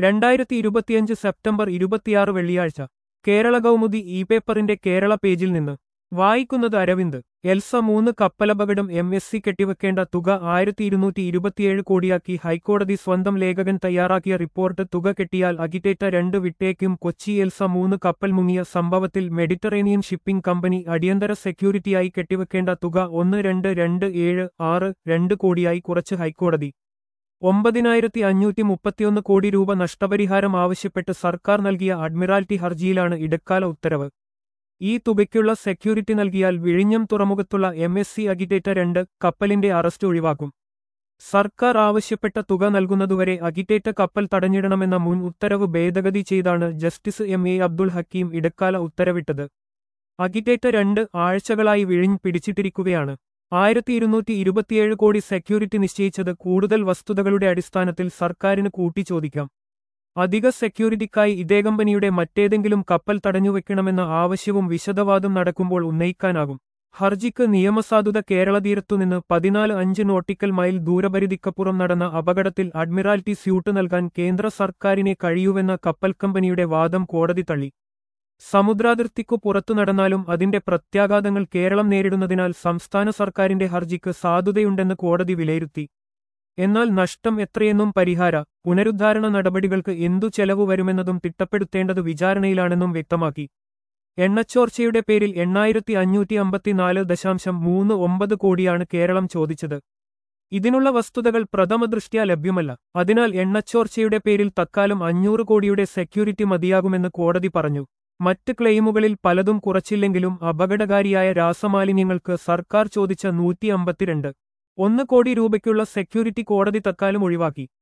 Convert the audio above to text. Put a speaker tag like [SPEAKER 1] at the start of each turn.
[SPEAKER 1] രണ്ടായിരത്തി ഇരുപത്തിയഞ്ച് സെപ്റ്റംബർ ഇരുപത്തിയാറ് വെള്ളിയാഴ്ച കേരള കൗമുദി ഇ പേപ്പറിന്റെ കേരള പേജിൽ നിന്ന് വായിക്കുന്നത് അരവിന്ദ് എൽസ മൂന്ന് കപ്പലപകടം എം എസ് സി കെട്ടിവെക്കേണ്ട തുക ആയിരത്തി ഇരുന്നൂറ്റി ഇരുപത്തിയേഴ് കോടിയാക്കി ഹൈക്കോടതി സ്വന്തം ലേഖകൻ തയ്യാറാക്കിയ റിപ്പോർട്ട് തുക കെട്ടിയാൽ അഗിറ്റേറ്റ രണ്ട് വിട്ടേക്കും കൊച്ചി എൽസ മൂന്ന് കപ്പൽ മുങ്ങിയ സംഭവത്തിൽ മെഡിറ്ററേനിയൻ ഷിപ്പിംഗ് കമ്പനി അടിയന്തര സെക്യൂരിറ്റിയായി കെട്ടിവെക്കേണ്ട തുക ഒന്ന് രണ്ട് രണ്ട് ഏഴ് ആറ് രണ്ട് കോടിയായി കുറച്ച് ഹൈക്കോടതി ഒമ്പതിനായിരത്തി അഞ്ഞൂറ്റി മുപ്പത്തിയൊന്ന് കോടി രൂപ നഷ്ടപരിഹാരം ആവശ്യപ്പെട്ട് സർക്കാർ നൽകിയ അഡ്മിറാൽറ്റി ഹർജിയിലാണ് ഇടക്കാല ഉത്തരവ് ഈ തുകയ്ക്കുള്ള സെക്യൂരിറ്റി നൽകിയാൽ വിഴിഞ്ഞം തുറമുഖത്തുള്ള എം എസ് സി അഗിറ്റേറ്റ രണ്ട് കപ്പലിന്റെ അറസ്റ്റ് ഒഴിവാക്കും സർക്കാർ ആവശ്യപ്പെട്ട തുക നൽകുന്നതുവരെ അഗിറ്റേറ്റ കപ്പൽ തടഞ്ഞിടണമെന്ന മുൻ ഉത്തരവ് ഭേദഗതി ചെയ്താണ് justice M A Abdul Hakeem ഇടക്കാല ഉത്തരവിട്ടത് അഗിറ്റേറ്റ രണ്ട് ആഴ്ചകളായി വിഴിഞ്ഞ് പിടിച്ചിട്ടിരിക്കുകയാണ് ആയിരത്തി ഇരുന്നൂറ്റി ഇരുപത്തിയേഴ് കോടി സെക്യൂരിറ്റി നിശ്ചയിച്ചത് കൂടുതൽ വസ്തുതകളുടെ അടിസ്ഥാനത്തിൽ സർക്കാരിന് കൂട്ടിച്ചോദിക്കാം അധിക സെക്യൂരിറ്റിക്കായി ഇതേ കമ്പനിയുടെ മറ്റേതെങ്കിലും കപ്പൽ തടഞ്ഞുവെക്കണമെന്ന ആവശ്യവും വിശദവാദം നടക്കുമ്പോൾ ഉന്നയിക്കാനാകും ഹർജിക്ക് നിയമസാധുത കേരള തീരത്തുനിന്ന് പതിനാല് അഞ്ച് നോട്ടിക്കൽ മൈൽ ദൂരപരിധിക്കപ്പുറം നടന്ന അപകടത്തിൽ അഡ്മിറാൽറ്റി സ്യൂട്ട് നൽകാൻ കേന്ദ്ര സർക്കാരിനെ കഴിയൂവെന്ന കപ്പൽ കമ്പനിയുടെ വാദം കോടതി തള്ളി സമുദ്രാതിർത്തിക്കു പുറത്തു നടന്നാലും അതിന്റെ പ്രത്യാഘാതങ്ങൾ കേരളം നേരിടുന്നതിനാൽ സംസ്ഥാന സർക്കാരിന്റെ ഹർജിക്ക് സാധുതയുണ്ടെന്ന് കോടതി വിലയിരുത്തി എന്നാൽ നഷ്ടം എത്രയെന്നും പരിഹാര പുനരുദ്ധാരണ നടപടികൾക്ക് എന്തു ചെലവ് വരുമെന്നതും തിട്ടപ്പെടുത്തേണ്ടത് വിചാരണയിലാണെന്നും വ്യക്തമാക്കി എണ്ണച്ചോർച്ചയുടെ പേരിൽ എണ്ണായിരത്തി അഞ്ഞൂറ്റി അമ്പത്തിനാല് ദശാംശം മൂന്ന് ഒമ്പത് കോടിയാണ് കേരളം ചോദിച്ചത് ഇതിനുള്ള വസ്തുതകൾ പ്രഥമദൃഷ്ട്യാ ലഭ്യമല്ല അതിനാൽ എണ്ണച്ചോർച്ചയുടെ പേരിൽ തക്കാലം അഞ്ഞൂറ് കോടിയുടെ സെക്യൂരിറ്റി മതിയാകുമെന്ന് കോടതി പറഞ്ഞു മറ്റ് ക്ലെയിമുകളിൽ പലതും കുറച്ചില്ലെങ്കിലും അപകടകാരിയായ രാസമാലിന്യങ്ങൾക്ക് സർക്കാർ ചോദിച്ച നൂറ്റി അമ്പത്തിരണ്ട് ഒന്ന് കോടി രൂപയ്ക്കുള്ള സെക്യൂരിറ്റി കോടതി തക്കാലം ഒഴിവാക്കി